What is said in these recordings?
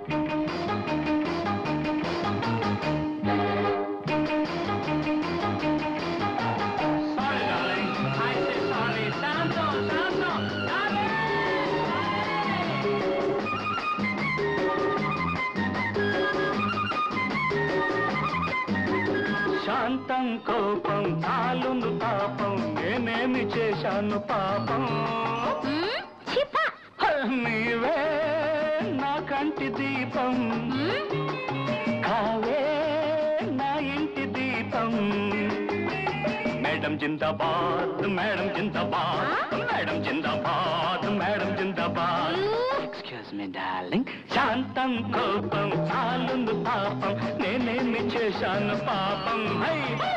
Sorry, darling. I say sorry. Santo, Santo, darling! శాంతం కోపం చాలును పాపం నేనేమి చేశాను పాపం మ్మ్, చిప. నీవే నా కంటి దీపం మ్మ్, కావే నా ఇంటి దీపం మేడం జిందాబాద్ మేడం జిందాబాద్ మేడం జిందాబాద్ మేడం జిందాబాద్ ఎక్స్క్యూజ్ మీ డార్లింగ్ శాంతం కోపం చాలుంది పాపం నేనేమి చేశాను పాపం హై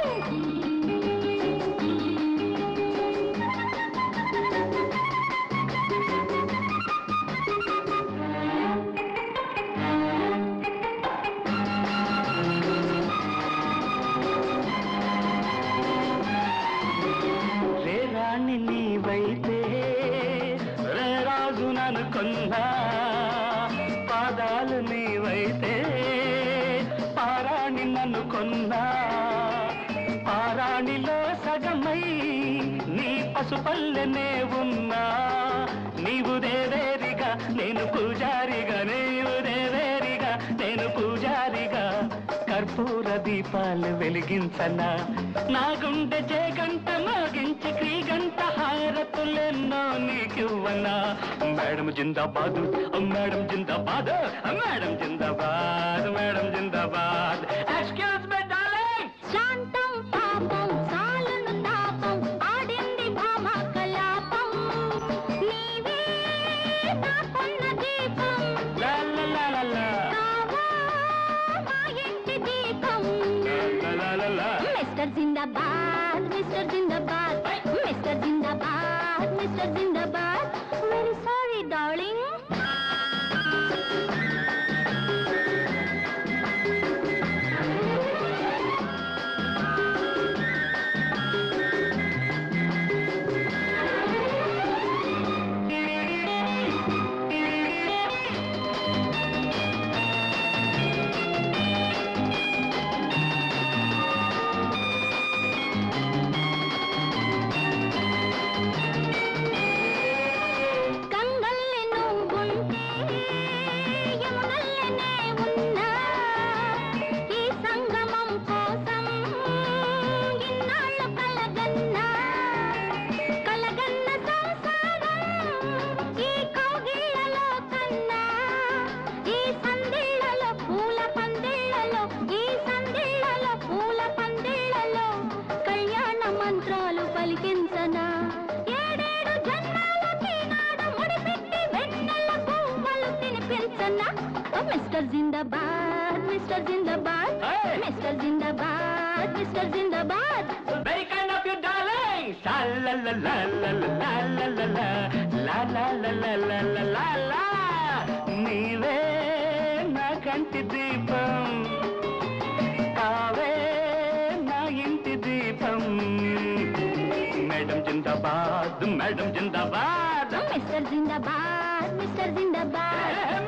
రే రాణి నీవైతే రే రాజు ననుకున్నా పాదాలు నీవైతే పారాణి నన్ను కొన్నా పారాణిలో సగమై నీ పసుపల్లెనే ఉన్నా నీవు దేవేరిగా నేను పూజారిగా నీవు దేవేరిగా నేను పూజారిగా కర్పూర దీపాలు వెలిగించనా నా గుండె జయగంట మోగించి క్రీగంట హారతులెన్నో నీకివ్వనా మేడం జిందాబాద్ మేడం జిందాబాద్ మేడం జిందాబాద్ మేడం జిందాబాద్ ఎక్స్క్యూజ్ మీ డార్లింగ్ శాంతం పాపం చాలును తాపం ఆడింది భామ కలాపం నీవే నాకున్న దీపం లా లా లా లా లా కావా మా ఇంటి దీపం లా లా లా లా మిస్టర్ జిందాబాద్ మిస్టర్ జిందాబాద్ మిస్టర్ జిందాబాద్ మిస్టర్ జిందాబాద్ వెరీ సారీ డార్లింగ్ గంగల్లె నువ్వుంటే యమునల్లెనే ఉన్నా ఈ సంగమం కోసం ఇన్నాళ్ళు కలగన్నా కలగన్న సంసారం ఈ కౌగిళ్ళలో కన్నా ఈ సందిళ్ళలో పూల పందిళ్ళలో ఈ సందిళ్ళలో పూల పందిళ్ళలో కళ్యాణ మంత్రాలు పలికించనా ఏడేడు జన్మాలకి నాడు ముడిపెట్టి వెన్నెల పువ్వులు తినిపించనా ఓ మిస్టర్ జిందాబాద్ మిస్టర్ జిందాబాద్ Hey! మిస్టర్ జిందాబాద్ మిస్టర్ జిందాబాద్ Very kind of you, darling. Sha la la la la la la la la la la la la la la la la. నీవే నా కంటి దీపం కావే నా ఇంటి దీపం మేడం జిందాబాద్ మేడం జిందాబాద్ మిస్టర్ జిందాబాద్ మిస్టర్ జిందాబాద్